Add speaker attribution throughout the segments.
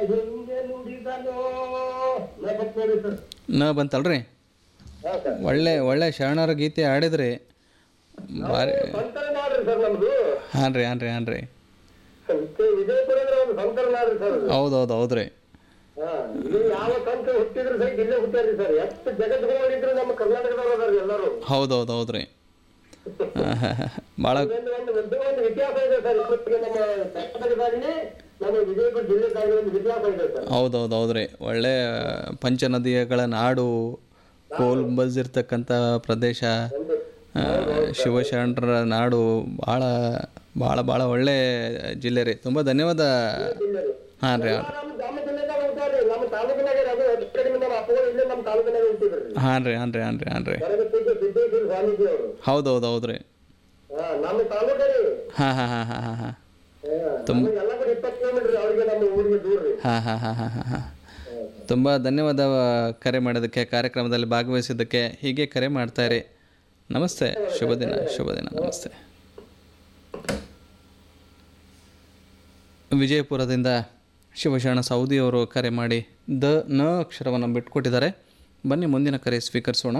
Speaker 1: ಹಿಂಗೆ ನುಡಿದನೋ ನಾ ಬಂತ್ ನೋಡಿ ಸರ್
Speaker 2: ನ ಬಂತಲ್ರಿ
Speaker 1: ಹಾ ಸರ್
Speaker 2: ಒಳ್ಳೆ ಒಳ್ಳೆ ಶರಣರ ಗೀತೆ ಆಡಿದ್ರಿ ಭಾರಿ
Speaker 1: ಸಂತರ ನಾಡ್ರಿ ಸರ್ ನಮ್ದು
Speaker 2: ಹಾಂ ರೀ ಹಾಂ ರೀ ಹಾಂ ರೀ
Speaker 1: ಸಂತೆ ವಿಜಯಪುರ ಅಂದ್ರೆ ಒಂದು ಸಂತರ ನಾಡ್ರಿ ಸರ್ ಅದು.
Speaker 2: ಹೌದು ಹೌದು ಹೌದು ರೀ
Speaker 1: ಹಾ ಇದು ಯಾವ ಸಂತ ಹುಟ್ಟಿದ್ರು ಸಹಿತ ಇಲ್ಲೇ ಹುಟ್ಟ್ಯಾರ್ರಿ ಸರ್ ಎಷ್ಟು ಜಗತ್ಗಳಿದ್ರು ನಮ್ಮ ಕರ್ನಾಟಕದವ್ರು ಅದಾರ್ರಿ ಎಲ್ಲರೂ
Speaker 2: ಹೌದು ಹೌದು ಹೌದು ರೀ ಭಾಳ
Speaker 1: ಇದೊಂದು ಒಂದು ಒಂದು ಒಂದು ವ್ಯತ್ಯಾಸ ಇದೆ ಸರ್ ಇಪ್ಪತ್ತಿಗೆ ನಮ್ಮ ಕರ್ನಾಟಕದಾಗಲಿ ನಮ್ಮ ವಿಜಯಪುರ ಜಿಲ್ಲೆದಾಗಲಿ ಒಂದು ವ್ಯತ್ಯಾಸ ಇದೆ ಸರ್
Speaker 2: ಹೌದು ಹೌದು ಹೌದು ರೀ ಒಳ್ಳೆ ಪಂಚನದಿಗಳ ನಾಡು ಕೋಲ್ ಇರ್ತಕ್ಕಂಥ ಪ್ರದೇಶ
Speaker 1: ಒಂದು
Speaker 2: ಆ, ಶಿವಶರಣರ ನಾಡು ಭಾಳ ಭಾಳ ಭಾಳ ಒಳ್ಳೆ ಜಿಲ್ಲೆ ರೀ ತುಂಬ ಧನ್ಯವಾದ
Speaker 1: ಜಿಲ್ಲೆ ರೀ.
Speaker 2: ಹಾಂ ರೀ ಹಾಂ
Speaker 1: ನಮ್ಮ ನಮ್ಮ ಜಿಲ್ಲೆದಾಗ ಹುಟ್ಟಾರ್ರಿ ನಮ್ಮ ತಾಲೂಕಿನಾಗ ಅದು ಹೆಚ್ಚು ಕಡಿಮೆ ನಮ್ಮ ಅಪ್ಪಗಳು ಇಲ್ಲೇ ನಮ್ಮ ತಾಲೂಕಿನಾಗ ಹುಟ್ಟಿದ್ರಿ
Speaker 2: ಹಾಂ ರೀ ಹಾಂ ರೀ ಹಾಂ ರೀ ಹಾಂ ರೀ
Speaker 1: ಬರಗಟ್ಟಿಗೆ ಸಿದ್ದೇಶ್ವರ ಸ್ವಾಮೀಜಿ ಅವರು
Speaker 2: ಹೌದು ಹೌದು ಹೌದು ರೀ
Speaker 1: ಹಾ ನಮ್ಮ ತಾಲೂಕ ರೀ
Speaker 2: ಹಾಂ ಹಾಂ ಹಾಂ ಹಾಂ ಹಾಂ ಹಾಂ
Speaker 1: ನಮಗೆ ಎಲ್ಲ ಕೂಡ ಇಪ್ಪತ್ತು ಕಿಲೋಮೀಟರ್ ಅವ್ರಿಗೆ ನಮ್ಮ ಊರಿಗೆ ದೂರ ರೀ
Speaker 2: ಹಾಂ ಹಾಂ ಹಾಂ ಹಾಂ ಹಾಂ ಹಾಂ ತುಂಬ ಧನ್ಯವಾದ ಕರೆ ಮಾಡೋದಕ್ಕೆ ಕಾರ್ಯಕ್ರಮದಲ್ಲಿ ಭಾಗವಹಿಸಿದ್ದಕ್ಕೆ ಹೀಗೆ ಕರೆ ಮಾಡ್ತಾಯಿರಿ ನಮಸ್ತೆ ಶುಭ ದಿನ ಶುಭ ದಿನ ನಮಸ್ತೆ ವಿಜಯಪುರದಿಂದ ಶಿವಶರಣ ಸೌದಿಯವರು ಕರೆ ಮಾಡಿ ದ ನ ಅಕ್ಷರವನ್ನು ಬಿಟ್ಕೊಟ್ಟಿದ್ದಾರೆ ಬನ್ನಿ ಮುಂದಿನ ಕರೆ ಸ್ವೀಕರಿಸೋಣ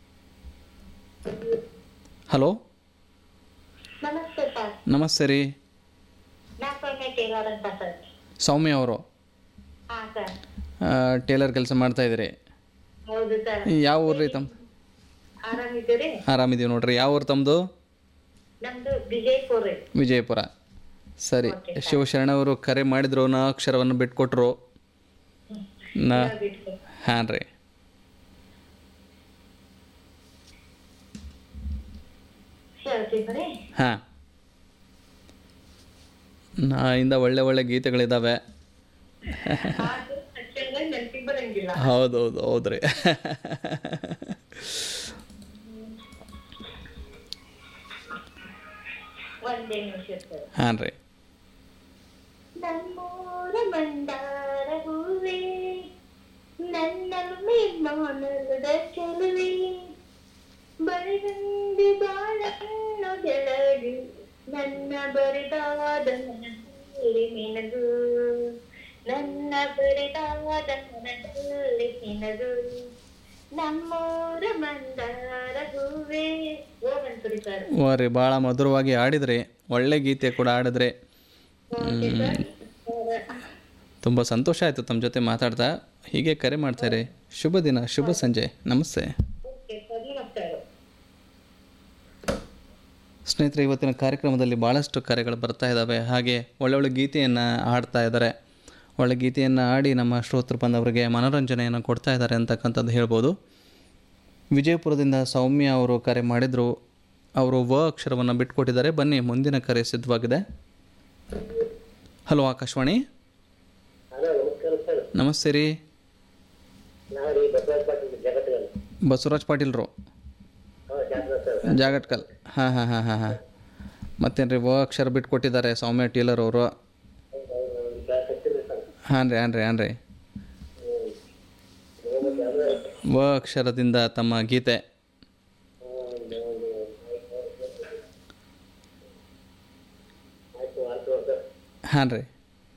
Speaker 2: ಹಲೋ
Speaker 3: ನಮಸ್ತೆ ಸರ್
Speaker 2: ನಮಸ್ತೆ ರೀ
Speaker 3: ನಾ ಸೌಮ್ಯ ಟೇಲರ್ ಅಂತ ಸರ್
Speaker 2: ಸೌಮ್ಯ ಅವರು
Speaker 3: ಹಾ ಸರ್
Speaker 2: ಟೇಲರ್ ಕೆಲಸ ಮಾಡ್ತಾಯಿದ್ದೀರಿ
Speaker 3: ಹೌದು ಸರ್
Speaker 2: ಯಾವ ಊರು ರೀ ತಮ್ಮ
Speaker 3: ಆರಾಮಿದ್ದೀರಿ
Speaker 2: ಆರಾಮಿದ್ದೀವಿ ನೋಡ್ರಿ ಯಾವ ಊರು ತಮ್ಮದು
Speaker 3: ನಮ್ದು ವಿಜಯಪುರ ರೀ
Speaker 2: ವಿಜಯಪುರ ಸರಿ ಶಿವಶರಣ ಅವರು ಕರೆ ಮಾಡಿದ್ರು ನ ಅಕ್ಷರವನ್ನು ಬಿಟ್ಕೊಟ್ರು ನ
Speaker 3: ಬಿಟ್ಟು
Speaker 2: ಹಾಂ ರೀ
Speaker 3: ಹೇಳ್ತೀವಿ
Speaker 2: ಹಾಂ ನಾ ಇಂದ ಒಳ್ಳೆ ಒಳ್ಳೆ ಗೀತೆಗಳಿದ್ದಾವೆ
Speaker 3: ಆದ್ರೂ ಹಚ್ಚಂಗ ನೆನಪಿಗೆ ಬರಂಗಿಲ್ಲ
Speaker 2: ಹೌದು ಹೌದು ಹೌದು ರೀ
Speaker 3: ಒಂದೇ ನಿಮಿಷ ಸರ್
Speaker 2: ಹಾಂ ರೀ
Speaker 3: ನಮ್ಮೂರ ಮಂದಾರ ಹೂವೇ ನನ್ನ ಮೇಲ್ಮಾನದ ಚೆಲುವೆ ಬರೆದಂದು ಬಾಳನ್ನು ಗೆಳದು ನನ್ನ ಬರೆದಾದ ಮನದಲ್ಲಿ ನಿನದು ನನ್ನ ಬರೆದಾದ ಮನದಲ್ಲಿ ನಿನದು ನಮ್ಮೂರ ಮಂದಾರ ಹೂವೇ ಹೋಗಂತುರಿ ಸರ್
Speaker 2: ಓ ರೀ ಭಾಳ ಮಧುರವಾಗಿ ಆಡಿದ್ರಿ ಒಳ್ಳೆ ಗೀತೆ ಕೂಡ ಆಡಿದ್ರಿ
Speaker 3: ಓಕೆ ಸರ್
Speaker 2: ತುಂಬ ಸಂತೋಷ ಆಯಿತು ತಮ್ಮ ಜೊತೆ ಮಾತಾಡ್ತಾ ಹೀಗೆ ಕರೆ ಮಾಡ್ತಾರೆ ಶುಭ ದಿನ ಶುಭ ಸಂಜೆ ನಮಸ್ತೆ
Speaker 3: ಓಕೆ ಸರ್ ನಮಸ್ಕಾರ
Speaker 2: ಸ್ನೇಹಿತರೆ ಇವತ್ತಿನ ಕಾರ್ಯಕ್ರಮದಲ್ಲಿ ಭಾಳಷ್ಟು ಕರೆಗಳು ಬರ್ತಾ ಇದ್ದಾವೆ ಹಾಗೆ ಒಳ್ಳೊಳ್ಳೆ ಗೀತೆಯನ್ನು ಹಾಡ್ತಾ ಇದ್ದಾರೆ ಒಳ್ಳೆ ಗೀತೆಯನ್ನು ಆಡಿ ನಮ್ಮ ಶ್ರೋತೃ ಬಂದವರಿಗೆ ಮನೋರಂಜನೆಯನ್ನು ಕೊಡ್ತಾ ಇದ್ದಾರೆ ಅಂತಕ್ಕಂಥದ್ದು ಹೇಳ್ಬೋದು ವಿಜಯಪುರದಿಂದ ಸೌಮ್ಯ ಅವರು ಕರೆ ಮಾಡಿದರು ಅವರು ವ ಅಕ್ಷರವನ್ನು ಬಿಟ್ಕೊಟ್ಟಿದ್ದಾರೆ ಬನ್ನಿ ಮುಂದಿನ ಕರೆ ಸಿದ್ಧವಾಗಿದೆ ಹಲೋ ಆಕಾಶವಾಣಿ
Speaker 1: ಹಲೋ ನಮಸ್ಕಾರ ಸರ್
Speaker 2: ನಮಸ್ತೆ ರೀ
Speaker 1: ನಾವು ರೀ ಬಸವರಾಜ ಪಾಟೀಲ್ ಜಗತ್ಗಲ್
Speaker 2: ಬಸವರಾಜ್ ಪಾಟೀಲ್ರು
Speaker 1: ಹಾಂ ಜಾತ್ರಾ ಸರ್
Speaker 2: ಜಾಗಟ್ಕಲ್ ಹಾಂ ಹಾಂ ಹಾಂ ಹಾಂ ಹಾಂ ಮತ್ತೇನು ರೀ ವ ಅಕ್ಷರ ಬಿಟ್ಕೊಟ್ಟಿದ್ದಾರೆ ಸೌಮ್ಯ ಟೀಲರ್ ಅವರು ಹಾಂ ರೀ ಹಾಂ ರೀ ಹಾಂ ರೀ ವ ಅಕ್ಷರದಿಂದ ತಮ್ಮ ಗೀತೆ ಹಾಂ ರೀ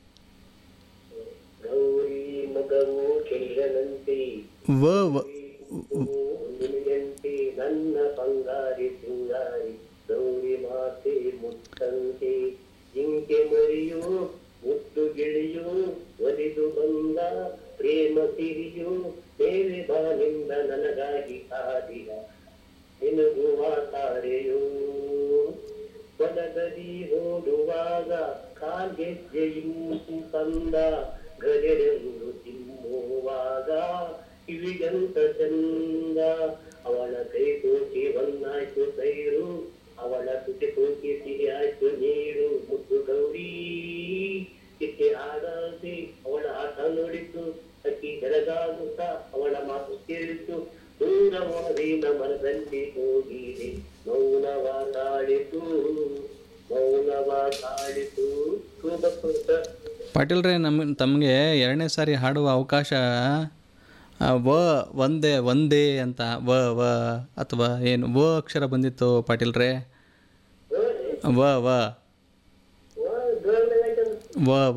Speaker 1: ಗೌರಿ ಮಗವು ಕೆಲ್ಲನಂತೆ
Speaker 2: ವ ವ
Speaker 1: ನಿನಗಂತೆ ನನ್ನ ಬಂಗಾರಿ ಸಿಂಗಾರಿ ಗೌರಿ ಮಾತೆ ಮುತ್ತಂತೆ ಜಿಂಕೆ ಮರಿಯು ಮುತ್ತು ಗಿಳಿಯು ಒಲಿದು ಬಂದ ಪ್ರೇಮ ಸಿರಿಯು ಬೇರೆ ಬಾನಿಂದ ನನಗಾಗಿ ಕಾದಿರ ನಿನಗುವ ತಾರೆಯು ಹೊಲದಲ್ಲಿ ಓಡುವಾಗ ಕಾಲ್ಗೆಜ್ಜೆಯು ತಂದ ಗಜರೆಂದು ತಿನ್ನುವಾಗ ಕಿವಿಗಂತ ಚಂದ ಅವಳ ಕೈ ತೂಕಿ ಒಂದಾಯ್ತು ಸೈರು ಅವಳ ತುಟಿ ತೂಕಿ ಸಿಹಿ ಆಯ್ತು ನೀರು ಮುತ್ತು ಗೌರಿ ಚಿಕ್ಕೆ ಆಡಾಸಿ ಅವಳ ಆಟ ನೋಡಿತು ಅಕ್ಕಿ ಬೆಳಗಾಗುತ್ತಾ ಅವಳ ಮಾತು ಕೇಳಿತು ದೂರವಾದಿನ ಮನದಲ್ಲಿ ಹೋಗಿದೆ ಮೌನವ ತಾಳಿತು ಮೌನವ ತಾಳಿತು ತುಂಬ
Speaker 2: ಪಾಟೀಲ್ರೇ ನಮ್ಮ ತಮಗೆ ಎರಡನೇ ಸಾರಿ ಹಾಡುವ ಅವಕಾಶ ಆ, ವ ಒಂದೇ ಒಂದೇ ಅಂತ ವ ವ ಅಥವಾ ಏನು ವ ಅಕ್ಷರ ಬಂದಿತ್ತು ಪಾಟೀಲ್ರೇ ವ ವ ವ